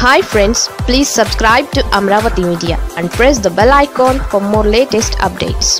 hi friends please subscribe to Amaravati media and press the bell icon for more latest updates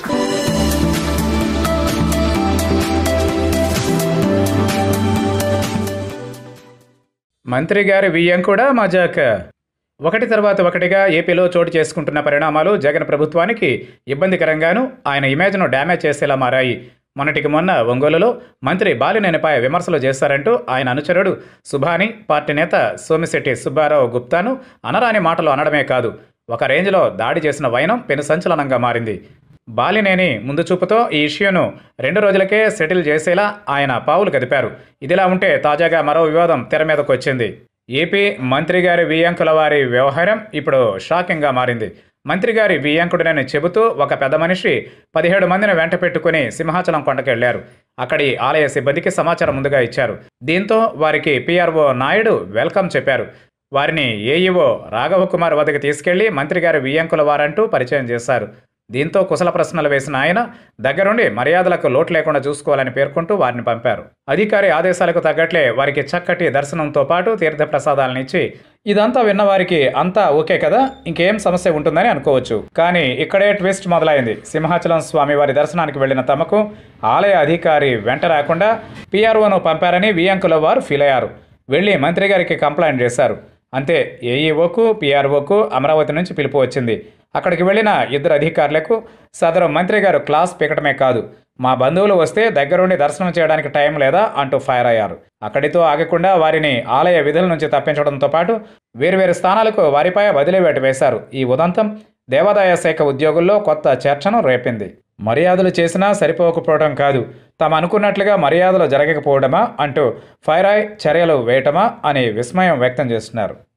మంత్రి గారి వియ్యం కూడా మజాక ఒకటి తర్వాత ఒకటిగా ఏపీలో చోటు చేసుకుంటున్న పరిణామాలు జగన్ ప్రభుత్వానికి ఇబ్బందికరంగాను ఆయన ఇమేజ్ను డ్యామేజ్ చేసేలా మారాయి మొన్నటికి మొన్న ఒంగోలులో మంత్రి బాలినేనిపై విమర్శలు చేశారంటూ ఆయన అనుచరుడు సుభాని పార్టీ నేత సోమిశెట్టి సుబ్బారావు గుప్తాను అనరాని మాటలు అనడమే కాదు ఒక రేంజ్లో దాడి చేసిన వైనం పెను సంచలనంగా మారింది బాలినేని ముందు చూపుతో ఈ ఇష్యూను రెండు రోజులకే సెటిల్ చేసేలా ఆయన పావులు కదిపారు ఇదిలా ఉంటే తాజాగా మరో వివాదం తెర మీదకు వచ్చింది ఏపీ మంత్రి గారి వియ్యంకుల వారి వ్యవహారం ఇప్పుడు షాకింగ్గా మారింది మంత్రి గారి వియ్యంకుడినని చెబుతూ ఒక పెద్ద మనిషి పదిహేడు మందిని వెంట పెట్టుకుని సింహాచలం కొండకెళ్లారు అక్కడి ఆలయ సిబ్బందికి సమాచారం ముందుగా ఇచ్చారు దీంతో వారికి పిఆర్ఓ నాయుడు వెల్కమ్ చెప్పారు వారిని ఏఈఓ రాఘవ కుమార్ వద్దకు తీసుకెళ్లి మంత్రి గారి వియ్యంకుల వారంటూ పరిచయం చేశారు దీంతో కుశల ప్రశ్నలు వేసిన ఆయన దగ్గరుండి మర్యాదలకు లోటు లేకుండా చూసుకోవాలని పేర్కొంటూ వారిని పంపారు అధికారి ఆదేశాలకు తగ్గట్లే వారికి చక్కటి దర్శనంతో పాటు తీర్థ ప్రసాదాలను ఇచ్చి ఇదంతా విన్నవారికి అంతా ఓకే కదా ఇంకేం సమస్య ఉంటుందని అనుకోవచ్చు కానీ ఇక్కడే ట్విస్ట్ మొదలైంది సింహాచలం స్వామి వారి దర్శనానికి వెళ్లిన తమకు ఆలయ అధికారి వెంట రాకుండా పిఆర్ఓను పంపారని వియంకుల వారు ఫీల్ అయ్యారు వెళ్లి మంత్రి గారికి కంప్లైంట్ చేశారు అంతే ఏఈఓకు పిఆర్ఓకు అమరావతి నుంచి పిలుపు వచ్చింది అక్కడికి వెళ్ళిన ఇద్దరు అధికారులకు సదరు మంత్రి గారు క్లాస్ పీకటమే కాదు మా బంధువులు వస్తే దగ్గరుండి దర్శనం చేయడానికి టైం లేదా అంటూ ఫైర్ అయ్యారు అక్కడితో ఆగకుండా వారిని ఆలయ విధుల నుంచి తప్పించడంతో పాటు వేరువేరు స్థానాలకు వారిపై వదిలివేటు వేశారు ఈ ఉదంతం దేవాదాయ శాఖ ఉద్యోగుల్లో కొత్త చర్చను రేపింది మర్యాదలు చేసినా సరిపోకపోవడం కాదు తాము అనుకున్నట్లుగా మర్యాదలు జరగకపోవడమా అంటూ ఫైర్ ఐ చర్యలు వేయటమా అని విస్మయం వ్యక్తం చేస్తున్నారు